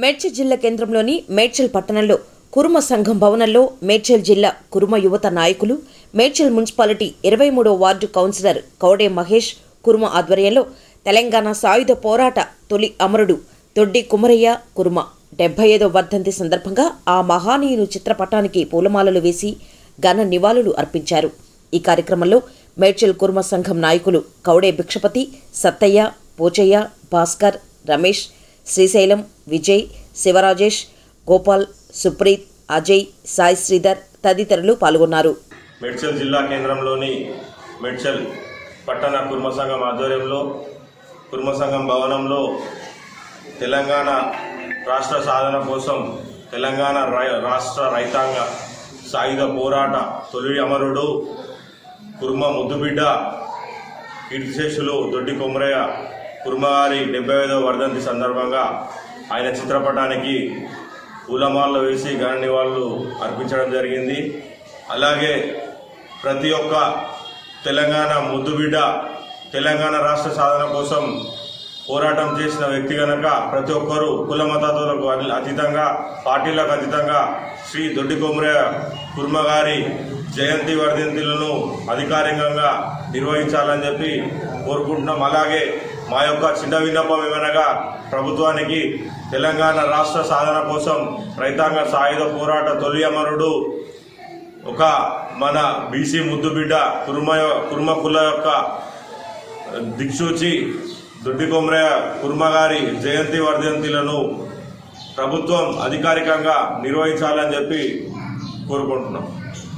మేడ్చల్ జిల్లా కేంద్రంలోని మేడ్చల్ పట్టణంలో కురుమ సంఘం భవనంలో మేడ్చల్ జిల్లా కురుమ యువత నాయకులు మేడ్చల్ మున్సిపాలిటీ ఇరవై మూడో వార్డు కౌన్సిలర్ కౌడే మహేష్ కురుమ ఆధ్వర్యంలో తెలంగాణ సాయుధ పోరాట తొలి అమరుడు దొడ్డి కుమరయ్య కురుమ డెబ్బై ఐదో వర్ధంతి సందర్భంగా ఆ మహానీయుని చిత్రపటానికి పూలమాలలు వేసి ఘన నివాళులు అర్పించారు ఈ కార్యక్రమంలో మేడ్చల్ కుర్మ సంఘం నాయకులు కౌడే భిక్షపతి సత్తయ్య పోచయ్య భాస్కర్ రమేష్ శ్రీశైలం విజయ్ శివరాజేష్ గోపాల్ సుప్రీత్ అజయ్ సాయి శ్రీధర్ తదితరులు పాల్గొన్నారు మేడ్చల్ జిల్లా కేంద్రంలోని మేడ్చల్ పట్టణ కుర్మ సంఘం ఆధ్వర్యంలో కుర్మ సంఘం భవనంలో తెలంగాణ రాష్ట్ర సాధన కోసం తెలంగాణ రై- రాష్ట్ర రైతాంగ సాయుధ పోరాట తొలి అమరుడు కుర్మ ముద్దుబిడ్డ కీర్తిశేషులు దొడ్డి కొమరయ్య కుర్మగారి డెబ్బై ఐదవ వర్ధంతి సందర్భంగా ఆయన చిత్రపటానికి పూలమాలలు వేసి ఘన నివాళులు అర్పించడం జరిగింది అలాగే ప్రతి ఒక్క తెలంగాణ ముద్దుబిడ్డ తెలంగాణ రాష్ట్ర సాధన కోసం పోరాటం చేసిన వ్యక్తి గనక ప్రతి ఒక్కరూ కుల మతాలకు అతీతంగా పార్టీలకు అతీతంగా శ్రీ దొడ్డి కొమరయ్య కుర్మ గారి జయంతి వర్ధంతులను అధికారికంగా నిర్వహించాలని చెప్పి కోరుకుంటున్నాం అలాగే మా యొక్క చిన్న విన్నపం ఏమనగా ప్రభుత్వానికి తెలంగాణ రాష్ట్ర సాధన కోసం రైతాంగ సాయుధ పోరాట తొలి అమరుడు ఒక మన బీసీ ముద్దుబిడ్డ కుర్మ కుర్మ కుల యొక్క దిక్సూచి దొడ్డి కొమరయ్య కుర్మ గారి జయంతి వర్ధంతిలను ప్రభుత్వం అధికారికంగా నిర్వహించాలని చెప్పి కోరుకుంటున్నాం